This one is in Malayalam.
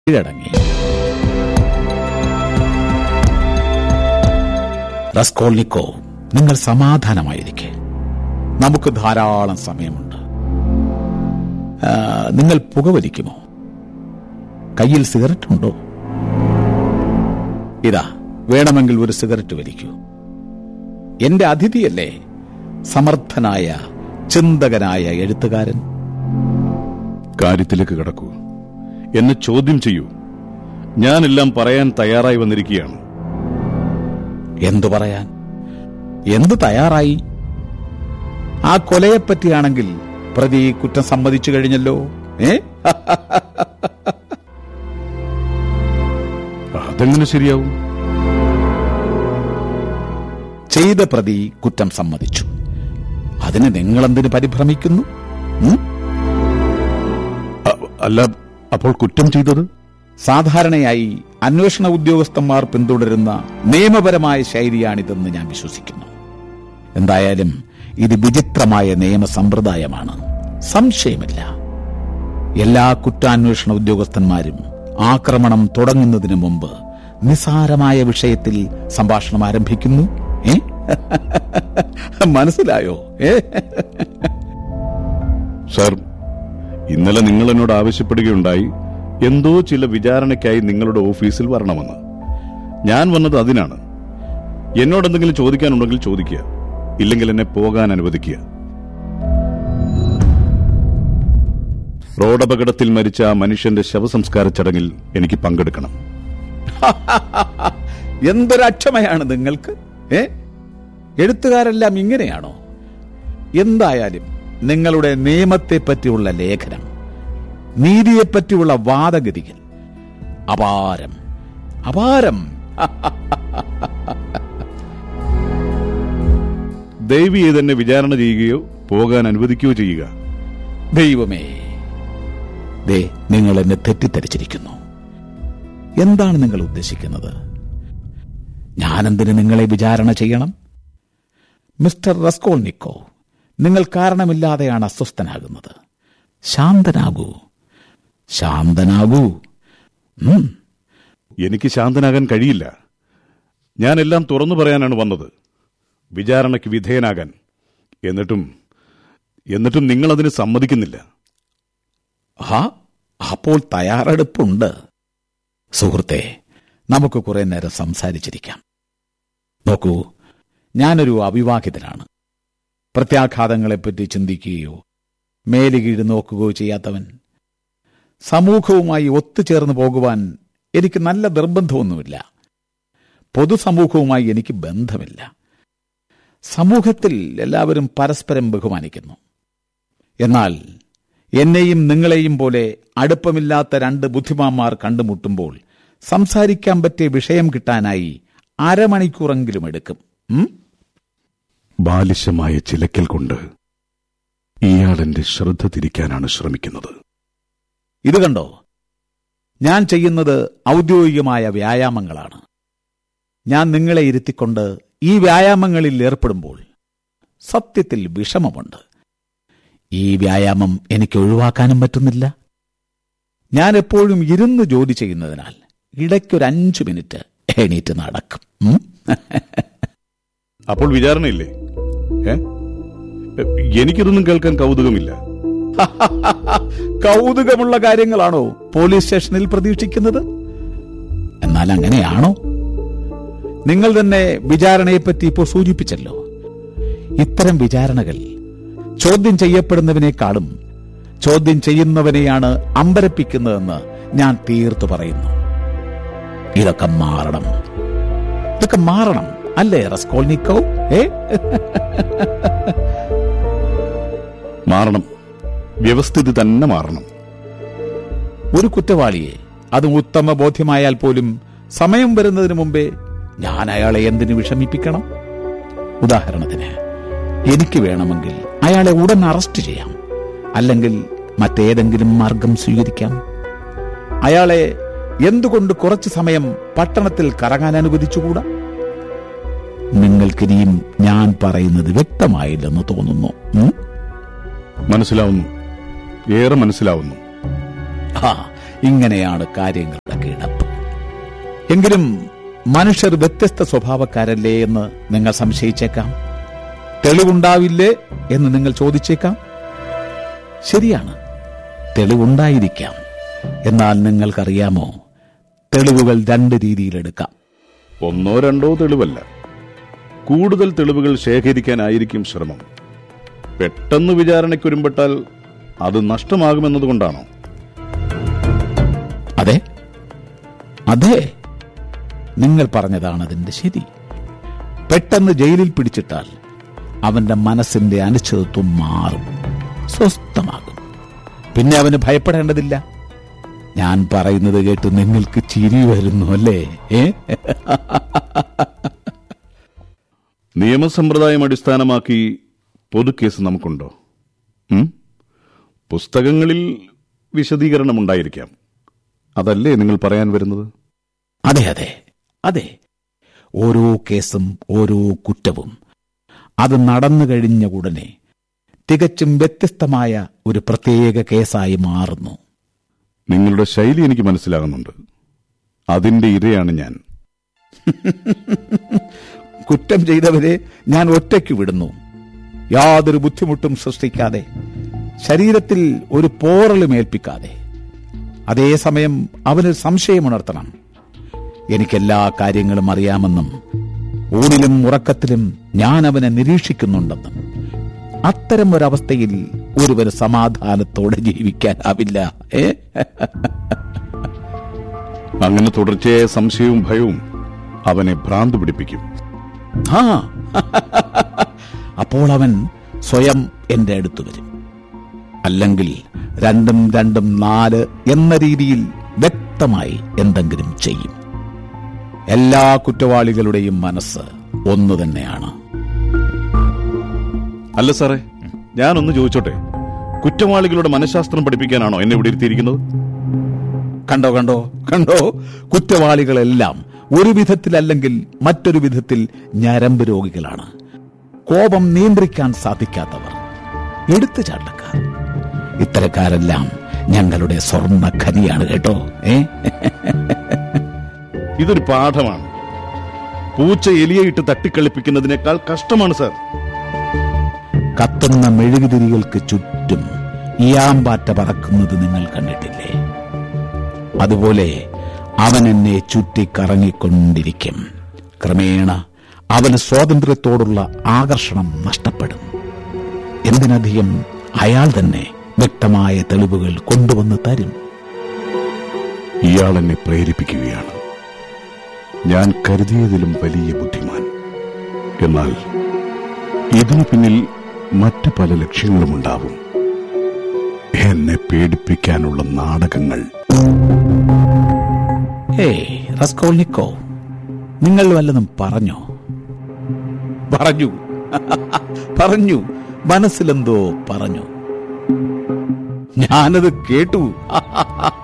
കീഴടങ്ങി റസ്കോൾനിക്കോ നിങ്ങൾ സമാധാനമായിരിക്കെ നമുക്ക് ധാരാളം സമയമുണ്ട് ആ, നിങ്ങൾ പുകവലിക്കുമോ കയ്യിൽ സിഗരറ്റ് ഉണ്ടോ ഇതാ വേണമെങ്കിൽ ഒരു സിഗരറ്റ് വലിക്കൂ എന്റെ അതിഥിയല്ലേ സമർത്ഥനായ ചിന്തകനായ എഴുത്തുകാരൻ കാര്യത്തിലേക്ക് കിടക്കൂ എന്നെ ചോദ്യം ചെയ്യൂ ഞാനെല്ലാം പറയാൻ തയ്യാറായി വന്നിരിക്കുകയാണ് എന്തു പറയാൻ എന്തു തയ്യാറായി ആ കൊലയെപ്പറ്റിയാണെങ്കിൽ പ്രതി കുറ്റം സമ്മതിച്ചു കഴിഞ്ഞല്ലോ ഏ അതെങ്ങനെ ശരിയാവും ചെയ്ത പ്രതി കുറ്റം സമ്മതിച്ചു അതിന് നിങ്ങളെന്തിന് പരിഭ്രമിക്കുന്നു ഉം? അ- അല്ല അപ്പോൾ കുറ്റം ചെയ്തത് സാധാരണയായി അന്വേഷണ ഉദ്യോഗസ്ഥന്മാർ പിന്തുടരുന്ന നിയമപരമായ ശൈലിയാണിതെന്ന് ഞാൻ വിശ്വസിക്കുന്നു എന്തായാലും ഇത് വിചിത്രമായ നിയമ സമ്പ്രദായമാണ് സംശയമില്ല എല്ലാ കുറ്റാന്വേഷണ ഉദ്യോഗസ്ഥന്മാരും ആക്രമണം തുടങ്ങുന്നതിന് മുമ്പ് നിസാരമായ വിഷയത്തിൽ സംഭാഷണം ആരംഭിക്കുന്നു ഏ മനസ്സിലായോ ഏ സാർ ഇന്നലെ നിങ്ങൾ എന്നോട് ആവശ്യപ്പെടുകയുണ്ടായി എന്തോ ചില വിചാരണയ്ക്കായി നിങ്ങളുടെ ഓഫീസിൽ വരണമെന്ന് ഞാൻ വന്നത് അതിനാണ് എന്നോട് എന്തെങ്കിലും ചോദിക്കാനുണ്ടെങ്കിൽ ചോദിക്കുക ഇല്ലെങ്കിൽ എന്നെ പോകാൻ അനുവദിക്കുക റോഡപകടത്തിൽ മരിച്ച ആ മനുഷ്യന്റെ ശവസംസ്കാര ചടങ്ങിൽ എനിക്ക് പങ്കെടുക്കണം എന്തൊരക്ഷമയാണ് നിങ്ങൾക്ക് ഏ എഴുത്തുകാരെല്ലാം ഇങ്ങനെയാണോ എന്തായാലും നിങ്ങളുടെ നിയമത്തെ പറ്റിയുള്ള ലേഖനം നീതിയെപ്പറ്റിയുള്ള വാദഗതികൾ അപാരം അപാരം ദയവ് ചെയ്ത് എന്നെ വിചാരണ ചെയ്യുകയോ പോകാൻ അനുവദിക്കുകയോ ചെയ്യുക ദൈവമേ ദേ നിങ്ങൾ എന്നെ തെറ്റിദ്ധരിച്ചിരിക്കുന്നു എന്താണ് നിങ്ങൾ ഉദ്ദേശിക്കുന്നത് ഞാനെന്തിന് നിങ്ങളെ വിചാരണ ചെയ്യണം മിസ്റ്റർ റസ്കോൾനിക്കോ നിങ്ങൾ കാരണമില്ലാതെയാണ് അസ്വസ്ഥനാകുന്നത് ശാന്തനാകൂ ശാന്തനാകൂ ഉം, എനിക്ക് ശാന്തനാകാൻ കഴിയില്ല ഞാൻ എല്ലാം തുറന്നു പറയാനാണ് വന്നത് വിചാരണയ്ക്ക് വിധേയനാകാൻ എന്നിട്ടും എന്നിട്ടും നിങ്ങൾ അതിന് സമ്മതിക്കുന്നില്ല ആ അപ്പോൾ തയ്യാറെടുപ്പുണ്ട് സുഹൃത്തെ നമുക്ക് കുറെ നേരം സംസാരിച്ചിരിക്കാം നോക്കൂ ഞാനൊരു അവിവാഹിതനാണ് പ്രത്യാഘാതങ്ങളെപ്പറ്റി ചിന്തിക്കുകയോ മേലുകീഴ് നോക്കുകയോ ചെയ്യാത്തവൻ സമൂഹവുമായി ഒത്തുചേർന്ന് പോകുവാൻ എനിക്ക് നല്ല നിർബന്ധമൊന്നുമില്ല പൊതുസമൂഹവുമായി എനിക്ക് ബന്ധമില്ല സമൂഹത്തിൽ എല്ലാവരും പരസ്പരം ബഹുമാനിക്കുന്നു എന്നാൽ എന്നെയും നിങ്ങളെയും പോലെ അടുപ്പമില്ലാത്ത രണ്ട് ബുദ്ധിമാന്മാർ കണ്ടുമുട്ടുമ്പോൾ സംസാരിക്കാൻ പറ്റിയ വിഷയം കിട്ടാനായി അരമണിക്കൂറെങ്കിലും എടുക്കും ഉം? ബാലിശമായ ചിലക്കൽ കൊണ്ട് ഇയാൾ എന്റെ ശ്രദ്ധ തിരിക്കാനാണ് ശ്രമിക്കുന്നത് ഇത് കണ്ടോ ഞാൻ ചെയ്യുന്നത് ഔദ്യോഗികമായ വ്യായാമങ്ങളാണ് ഞാൻ നിങ്ങളെ ഇരുത്തിക്കൊണ്ട് ഈ വ്യായാമങ്ങളിൽ ഏർപ്പെടുമ്പോൾ സത്യത്തിൽ വിഷമമുണ്ട് ഈ വ്യായാമം എനിക്ക് ഒഴിവാക്കാനും പറ്റുന്നില്ല ഞാൻ എപ്പോഴും ഇരുന്ന് ജോലി ചെയ്യുന്നതിനാൽ ഇടയ്ക്കൊരു അഞ്ചു മിനിറ്റ് എണീറ്റ് നടക്കും ഉം? അപ്പോൾ വിചാരണയില്ലേ ഏ എനിക്കിതൊന്നും കേൾക്കാൻ കൗതുകമില്ല കൗതുകമുള്ള കാര്യങ്ങളാണോ പോലീസ് സ്റ്റേഷനിൽ പ്രതീക്ഷിക്കുന്നത് എന്നാൽ അങ്ങനെയാണോ നിങ്ങൾ തന്നെ വിചാരണയെപ്പറ്റി ഇപ്പോൾ സൂചിപ്പിച്ചല്ലോ ഇത്തരം വിചാരണകൾ ചോദ്യം ചെയ്യപ്പെടുന്നവനേക്കാളും ചോദ്യം ചെയ്യുന്നവനെയാണ് അമ്പരപ്പിക്കുന്നതെന്ന് ഞാൻ തീർത്തു പറയുന്നു ഇതൊക്കെ മാറണം ഇതൊക്കെ മാറണം അല്ലേ റസ്കോൾനിക്കോ ഏ മാറണം വ്യവസ്ഥിതി തന്നെ മാറണം ഒരു കുറ്റവാളിയെ അത് ഉത്തമ ബോധ്യമായാൽ പോലും സമയം വരുന്നതിന് മുമ്പേ ഞാൻ അയാളെ എന്തിനു വിഷമിപ്പിക്കണം ഉദാഹരണത്തിന് എനിക്ക് വേണമെങ്കിൽ അയാളെ ഉടൻ അറസ്റ്റ് ചെയ്യാം അല്ലെങ്കിൽ മറ്റേതെങ്കിലും മാർഗം സ്വീകരിക്കാം അയാളെ എന്തുകൊണ്ട് കുറച്ചു സമയം പട്ടണത്തിൽ കറങ്ങാൻ അനുവദിച്ചുകൂടാ നിങ്ങൾക്കിനിയും ഞാൻ പറയുന്നത് വ്യക്തമായില്ലെന്ന് തോന്നുന്നു ഉം? മനസ്സിലാവുന്നു ഏറെ മനസ്സിലാവുന്നു ആ ഇങ്ങനെയാണ് കാര്യങ്ങളുടെ കിടപ്പ് എങ്കിലും മനുഷ്യർ വ്യത്യസ്ത സ്വഭാവക്കാരല്ലേ എന്ന് നിങ്ങൾ സംശയിച്ചേക്കാം തെളിവുണ്ടാവില്ലേ എന്ന് നിങ്ങൾ ചോദിച്ചേക്കാം ശരിയാണ് തെളിവുണ്ടായിരിക്കാം എന്നാൽ നിങ്ങൾക്കറിയാമോ തെളിവുകൾ രണ്ട് രീതിയിലെടുക്കാം ഒന്നോ രണ്ടോ തെളിവല്ല കൂടുതൽ തെളിവുകൾ ശേഖരിക്കാനായിരിക്കും ശ്രമം പെട്ടെന്ന് വിചാരണയ്ക്കൊരുമ്പെട്ടാൽ അത് നഷ്ടമാകുമെന്നതുകൊണ്ടാണോ അതെ അതെ നിങ്ങൾ പറഞ്ഞതാണ് അതിന്റെ ശരി പെട്ടെന്ന് ജയിലിൽ പിടിച്ചിട്ടാൽ അവന്റെ മനസ്സിന്റെ അനിശ്ചിതത്വം മാറും സ്വസ്ഥമാകും പിന്നെ അവന് ഭയപ്പെടേണ്ടതില്ല ഞാൻ പറയുന്നത് കേട്ട് നിങ്ങൾക്ക് ചിരി വരുന്നു അല്ലേ ഏ നിയമസമ്പ്രദായം അടിസ്ഥാനമാക്കി പൊതുക്കേസ് നമുക്കുണ്ടോ ഉം? പുസ്തകങ്ങളിൽ വിശദീകരണം ഉണ്ടായിരിക്കാം അതല്ലേ നിങ്ങൾ പറയാൻ വരുന്നത് അതെ അതെ അതെ ഓരോ കേസും ഓരോ കുറ്റവും അത് നടന്നു കഴിഞ്ഞ ഉടനെ തികച്ചും വ്യത്യസ്തമായ ഒരു പ്രത്യേക കേസായി മാറുന്നു നിങ്ങളുടെ ശൈലി എനിക്ക് മനസ്സിലാകുന്നുണ്ട് അതിന്റെ ഇരയാണ് ഞാൻ കുറ്റം ചെയ്തവരെ ഞാൻ ഒറ്റയ്ക്ക് വിടുന്നു യാതൊരു ബുദ്ധിമുട്ടും സൃഷ്ടിക്കാതെ ശരീരത്തിൽ ഒരു പോറലും ഏൽപ്പിക്കാതെ അതേസമയം അവന് സംശയമുണർത്തണം എനിക്കെല്ലാ കാര്യങ്ങളും അറിയാമെന്നും ഊണിലും ഉറക്കത്തിലും ഞാൻ അവനെ നിരീക്ഷിക്കുന്നുണ്ടെന്നും അത്തരം ഒരവസ്ഥയിൽ ഒരുവന് സമാധാനത്തോടെ ജീവിക്കാനാവില്ല ഏ അങ്ങനെ തുടർച്ചയായ സംശയവും ഭയവും അവനെ ഭ്രാന്ത് പിടിപ്പിക്കും ആ അപ്പോൾ അവൻ സ്വയം എന്റെ അടുത്ത് വരും അല്ലെങ്കിൽ രണ്ടും രണ്ടും നാല് എന്ന രീതിയിൽ വ്യക്തമായി എന്തെങ്കിലും ചെയ്യും എല്ലാ കുറ്റവാളികളുടെയും മനസ്സ് ഒന്നു തന്നെയാണ് അല്ല സാറേ ഞാനൊന്ന് ചോദിച്ചോട്ടെ കുറ്റവാളികളുടെ മനഃശാസ്ത്രം പഠിപ്പിക്കാനാണോ എന്നെ ഇവിടെ ഇരുത്തിയിരിക്കുന്നത് കണ്ടോ കണ്ടോ കണ്ടോ കുറ്റവാളികളെല്ലാം ഒരു വിധത്തിലല്ലെങ്കിൽ മറ്റൊരു വിധത്തിൽ ഞരമ്പ് രോഗികളാണ് കോപം നിയന്ത്രിക്കാൻ സാധിക്കാത്തവർ എടുത്തു ചാട്ടക്കാർ ഇത്തരക്കാരെല്ലാം ഞങ്ങളുടെ സ്വർണ്ണ ഖനിയാണ് കേട്ടോ ഏ ഇതൊരു പാഠമാണ് പൂച്ച എലിയയിട്ട് തട്ടിക്കളിപ്പിക്കുന്നതിനേക്കാൾ കഷ്ടമാണ് സാർ കത്തുന്ന മെഴുകുതിരികൾക്ക് ചുറ്റും ഇയാമ്പാറ്റ പറക്കുന്നത് നിങ്ങൾ കണ്ടിട്ടില്ലേ അതുപോലെ അവൻ എന്നെ ചുറ്റിക്കറങ്ങിക്കൊണ്ടിരിക്കും ക്രമേണ അവന് സ്വാതന്ത്ര്യത്തോടുള്ള ആകർഷണം നഷ്ടപ്പെടും എന്തിനധികം അയാൾ തന്നെ വ്യക്തമായ തെളിവുകൾ കൊണ്ടുവന്ന് തരും ഇയാൾ എന്നെ പ്രേരിപ്പിക്കുകയാണ് ഞാൻ കരുതിയതിലും വലിയ ബുദ്ധിമാൻ എന്നാൽ ഇതിനു പിന്നിൽ മറ്റു പല ലക്ഷ്യങ്ങളുമുണ്ടാവും എന്നെ പേടിപ്പിക്കാനുള്ള നാടകങ്ങൾ ഏയ് റസ്കോൾനിക്കോ നിങ്ങൾ വല്ലതും പറഞ്ഞോ പറഞ്ഞു പറഞ്ഞു മനസ്സിലെന്തോ പറഞ്ഞു ഞാനത് കേട്ടു